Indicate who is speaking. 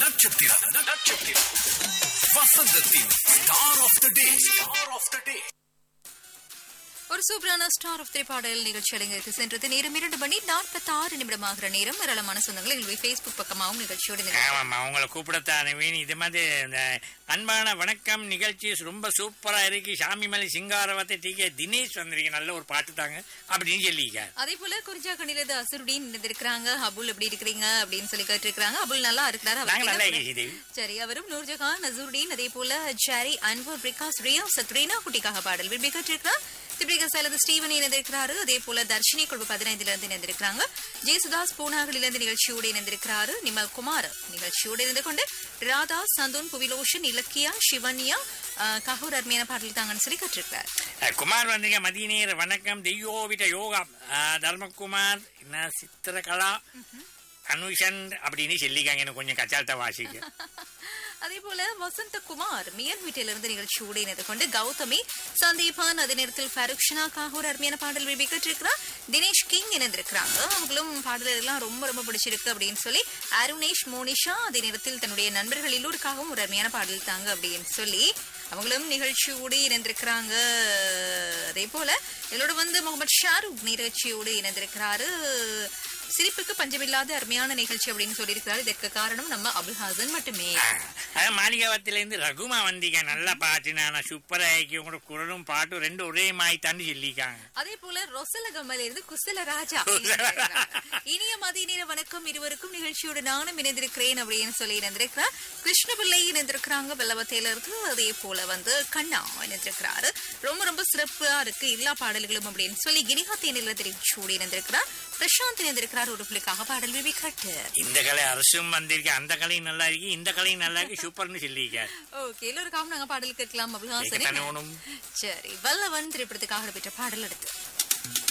Speaker 1: நட்சத்திரம் நட்சத்திரம் வசந்தத்தின் star of the day star of the day
Speaker 2: ஒரு சூப்பரான ஸ்டார் ஆஃப் த்ரீ பாடல் நிகழ்ச்சி அடங்கிற்கு சென்றது நேரம் இரண்டு மணி நாற்பத்தி ஆறு நிமிடமாகிற நேரம் ஏராளமான சொந்தங்கள் எங்களுடைய ஃபேஸ்புக் பக்கமாகவும் நிகழ்ச்சியோடு நிகழ்ச்சி
Speaker 3: ஆமாம்மா உங்களை கூப்பிடத்தானே வீண் இது மாதிரி இந்த அன்பான வணக்கம் நிகழ்ச்சி ரொம்ப சூப்பரா இருக்கு சாமிமலை சிங்காரவத்தை டி கே தினேஷ் வந்திருக்கீங்க நல்ல ஒரு பாட்டு தாங்க அப்படின்னு சொல்லிக்க
Speaker 2: அதே போல குறிஞ்சா கணிலது அசுருடின் இருந்திருக்கிறாங்க அபுல் எப்படி இருக்கிறீங்க அப்படின்னு சொல்லி கேட்டிருக்கிறாங்க அபுல் நல்லா இருக்கிறாரு
Speaker 3: நாங்க நல்லா
Speaker 2: அவருக்கு
Speaker 3: இருக்கீங்க தேவி
Speaker 2: சரி அவரும் நூர்ஜஹான் நசருடீன் அதே போல ஜாரி அன்வர் பிரிகாஸ் ரியா சத்ரீனா குட்டிக்காக பாடல் விரும்பி கேட்டிருக்கிறார் திப்ரிகா சேலது ஸ்டீவன் இணைந்திருக்கிறாரு அதே போல தர்ஷினி குழுவு பதினைந்துல இருந்து இணைந்திருக்கிறாங்க ஜெயசுதாஸ் பூனாகலில் இருந்து நிகழ்ச்சியோடு இணைந்திருக்கிறாரு நிமல் குமார் நிகழ்ச்சியோடு இணைந்து கொண்டு ராதா சந்தோன் புவிலோஷன் இலக்கியா சிவன்யா அஹ், கஹூர் அருமையான பாடல் தாங்கன்னு சொல்லி கேட்டிருக்கிறார்
Speaker 3: அஹ், குமார் வந்தீங்க மதிய நேர வணக்கம் தெய்யோவிட யோகா அஹ், தர்மகுமார் என்ன சித்திரகலா அனுஷன் அப்படின்னு சொல்லிக்காங்க எனக்கு கொஞ்சம் கச்சாலத்தை வாசிக்க
Speaker 2: அதே போல வசந்தகுமார் மியர் வீட்டிலிருந்து நிகழ்ச்சியோடு இணைந்து கொண்டு கௌதமி சந்தீபான் அதே நேரத்தில் ஃபருக்ஷனா காகூர் அருமையான பாடல் விரும்பி கேட்டிருக்கிறார் தினேஷ் கிங் இணைந்திருக்கிறாங்க அவங்களும் பாடல் எல்லாம் ரொம்ப ரொம்ப பிடிச்சிருக்கு அப்படின்னு சொல்லி அருணேஷ் மோனிஷா அதே நேரத்தில் தன்னுடைய நண்பர்கள் எல்லோருக்காகவும் ஒரு அருமையான பாடல் தாங்க அப்படின்னு சொல்லி அவங்களும் நிகழ்ச்சியோடு இணைந்திருக்கிறாங்க அதே போல எல்லோட வந்து முகமது ஷாருக் நிகழ்ச்சியோடு இணைந்திருக்கிறாரு சிரிப்புக்கு பஞ்சமில்லாத அருமையான நிகழ்ச்சி அப்படின்னு சொல்லியிருக்கிறாரு இதற்கு காரணம் நம்ம அபுல் ஹாசன் மட்டுமே
Speaker 3: அதான் மாளிகாவத்திலேருந்து ரகுமா வந்தீங்க நல்லா பாட்டு நான் சூப்பரா ஆக்கி உங்களோட குரலும் பாட்டும் ரெண்டும் ஒரே மாய் தாண்டி சொல்லிக்காங்க
Speaker 2: அதே போல ரொசல கம்மல் இருந்து குசல ராஜா இனிய மதிய நேர வணக்கம் இருவருக்கும் நிகழ்ச்சியோடு நானும் இணைந்திருக்கிறேன் அப்படின்னு சொல்லி இணைந்திருக்கிறார் கிருஷ்ணபிள்ளை இணைந்திருக்கிறாங்க வெள்ளவத்தையில இருந்து அதே போல வந்து கண்ணா இணைந்திருக்கிறாரு ரொம்ப ரொம்ப சிறப்பா இருக்கு எல்லா பாடல்களும் அப்படின்னு சொல்லி கிரிஹா தேனில நிகழ்ச்சியோடு இணைந்திருக்கிறார் பிரசாந்த் இணைந்திருக்கிறார் ஒரு பிள்ளைக்காக பாடல் விவி கட்டு
Speaker 3: இந்த கலை அரசும் வந்திருக்கு அந்த கலையும் நல்லா இருக்கு இந்த கலையும் நல்லா இருக்கு சூப்பர்னு சொல்லிக்க
Speaker 2: ஓகே எல்லோருக்காகவும் நாங்க பாடல் கேட்கலாம்
Speaker 3: கேட்கத்தானே
Speaker 2: அப்படின்னா
Speaker 3: வேணும்.
Speaker 2: சரி வல்லவன் திரைப்படத்துக்காக பெற்ற பாடல் எடுத்து